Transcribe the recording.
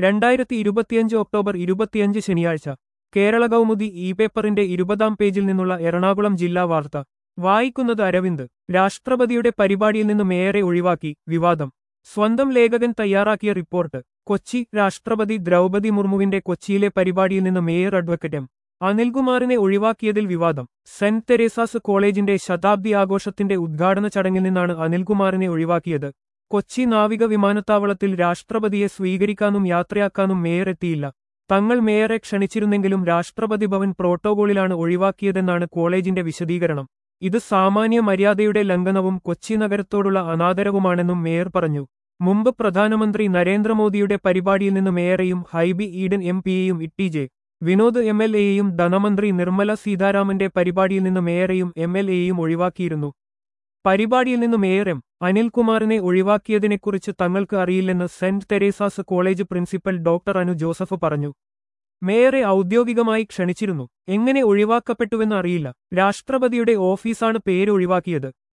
രണ്ടായിരത്തി ഇരുപത്തിയഞ്ച് ഒക്ടോബർ ഇരുപത്തിയഞ്ച് ശനിയാഴ്ച കേരള കൗമുദി ഇ പേപ്പറിന്റെ ഇരുപതാം പേജിൽ നിന്നുള്ള എറണാകുളം ജില്ലാ വാർത്ത വായിക്കുന്നത് അരവിന്ദ് രാഷ്ട്രപതിയുടെ പരിപാടിയിൽ നിന്ന് മേയറെ ഒഴിവാക്കി വിവാദം സ്വന്തം ലേഖകൻ തയ്യാറാക്കിയ റിപ്പോർട്ട് കൊച്ചി രാഷ്ട്രപതി ദ്രൗപതി മുർമുവിന്റെ കൊച്ചിയിലെ പരിപാടിയിൽ നിന്ന് മേയർ അഡ്വക്കറ്റ് എം അനിൽകുമാറിനെ ഒഴിവാക്കിയതിൽ വിവാദം സെന്റ് തെരേസാസ് കോളേജിന്റെ ശതാബ്ദി ആഘോഷത്തിന്റെ ഉദ്ഘാടന ചടങ്ങിൽ നിന്നാണ് അനിൽകുമാറിനെ ഒഴിവാക്കിയത് കൊച്ചി നാവിക വിമാനത്താവളത്തിൽ രാഷ്ട്രപതിയെ സ്വീകരിക്കാനും യാത്രയാക്കാനും മേയർ എത്തിയില്ല തങ്ങൾ മേയറെ ക്ഷണിച്ചിരുന്നെങ്കിലും രാഷ്ട്രപതി ഭവൻ പ്രോട്ടോകോളിലാണ് ഒഴിവാക്കിയതെന്നാണ് കോളേജിന്റെ വിശദീകരണം ഇത് സാമാന്യ മര്യാദയുടെ ലംഘനവും കൊച്ചി നഗരത്തോടുള്ള അനാദരവുമാണെന്നും മേയർ പറഞ്ഞു മുമ്പ് പ്രധാനമന്ത്രി നരേന്ദ്രമോദിയുടെ പരിപാടിയിൽ നിന്ന് മേയറെയും ഹൈബി ഈഡൻ എം പിയെയും T J Vinod M L എയെയും ധനമന്ത്രി നിർമ്മല സീതാരാമന്റെ പരിപാടിയിൽ നിന്ന് മേയറെയും എം എൽ എയെയും ഒഴിവാക്കിയിരുന്നു പരിപാടിയിൽ നിന്ന് മേയർ എം അനിൽകുമാറിനെ ഒഴിവാക്കിയതിനെക്കുറിച്ച് തങ്ങൾക്ക് അറിയില്ലെന്ന് saint Teresa's college principal doctor Anu Joseph പറഞ്ഞു മേയറെ ഔദ്യോഗികമായി ക്ഷണിച്ചിരുന്നു എങ്ങനെ ഒഴിവാക്കപ്പെട്ടുവെന്ന് അറിയില്ല രാഷ്ട്രപതിയുടെ ഓഫീസാണ് പേര് ഒഴിവാക്കിയത്